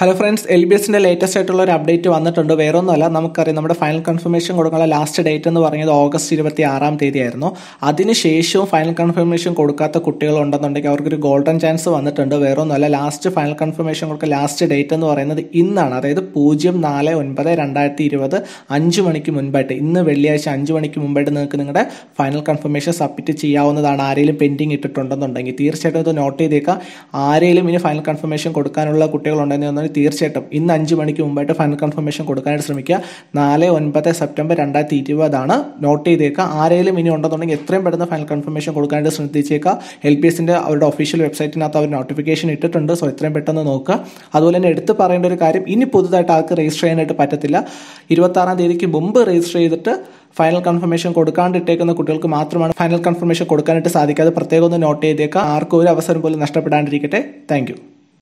hello friends L B എസിന്റെ latest ആയിട്ടുള്ള ഒരു അപ്ഡേറ്റ് വന്നിട്ടുണ്ട് വേറെ ഒന്നുമല്ല നമുക്കറിയാം നമ്മുടെ ഫൈനൽ കൺഫർമേഷൻ കൊടുക്കാനുള്ള ലാസ്റ്റ് ഡേറ്റ് എന്ന് പറയുന്നത് ഓഗസ്റ്റ് ഇരുപത്തി ആറാം തീയതി ആയിരുന്നു അതിനുശേഷവും ഫൈനൽ കൺഫർമേഷൻ കൊടുക്കാത്ത കുട്ടികൾ ഉണ്ടെന്നുണ്ടെങ്കിൽ അവർക്കൊരു ഗോൾഡൻ ചാൻസ് വന്നിട്ടുണ്ട് വേറെ ഒന്നുമല്ല ലാസ്റ്റ് ഫൈനൽ കൺഫർമേഷൻ കൊടുക്കുക ലാസ്റ്റ് ഡേറ്റ് എന്ന് പറയുന്നത് ഇന്നാണ് അതായത് പൂജ്യം നാല് ഒൻപത് രണ്ടായിരത്തി ഇരുപത് അഞ്ച് മണിക്ക് മുൻപായിട്ട് ഇന്ന് വെള്ളിയാഴ്ച അഞ്ച് മണിക്ക് മുമ്പായിട്ട് നിങ്ങൾക്ക് നിങ്ങളുടെ ഫൈനൽ കൺഫർമേഷൻ സബ്മിറ്റ് ചെയ്യാവുന്നതാണ് ആരെങ്കിലും പെൻഡിങ് ഇട്ടിട്ടുണ്ടെന്നുണ്ടെങ്കിൽ തീർച്ചയായിട്ടും ഇത് നോട്ട് ചെയ്തേക്കാം ആരെങ്കിലും ഇനി ഫൈനൽ കൺഫർമേഷൻ കൊടുക്കാനുള്ള കുട്ടികളുണ്ടെന്ന് തീർച്ചയായിട്ടും ഇന്ന് അഞ്ച് മണിക്ക് മുമ്പായിട്ട് ഫൈനൽ കൺഫർമേഷൻ കൊടുക്കാനായിട്ട് ശ്രമിക്കുക നാല് ഒൻപത് സെപ്റ്റംബർ രണ്ടായിരത്തി ഇരുപതാണ് നോട്ട് ചെയ്തേക്കുക ആരെങ്കിലും ഇനി ഉണ്ടെന്നുണ്ടെങ്കിൽ എത്രയും പെട്ടെന്ന് ഫൈനൽ കൺഫർമേഷൻ കൊടുക്കാനായിട്ട് ശ്രദ്ധിച്ചേക്കുക എൽ പി എസിൻ്റെ അവരുടെ ഒഫീഷ്യൽ വെബ്സൈറ്റിനകത്ത് അവർ നോട്ടിഫിക്കേഷൻ ഇട്ടിട്ടുണ്ട് സോ എത്രയും പെട്ടെന്ന് നോക്കുക അതുപോലെ തന്നെ എടുത്ത് പറയേണ്ട ഒരു കാര്യം ഇനി പുതുതായിട്ട് ആൾക്ക് രജിസ്റ്റർ ചെയ്യാനായിട്ട് പറ്റത്തില്ല ഇരുപത്താറാം തീയതിക്ക് മുമ്പ് രജിസ്റ്റർ ചെയ്തിട്ട് ഫൈനൽ കൺഫർമേഷൻ കൊടുക്കാണ്ട് ഇട്ടേക്കുന്ന കുട്ടികൾക്ക് മാത്രമാണ് ഫൈനൽ കൺഫർമേഷൻ കൊടുക്കാനായിട്ട് സാധിക്കാതെ പ്രത്യേകം ഒന്ന് നോട്ട് ചെയ്തേക്കുക ആർക്കും ഒരു അവസരം പോലും നഷ്ടപ്പെടാണ്ടിരിക്കട്ടെ താങ്ക്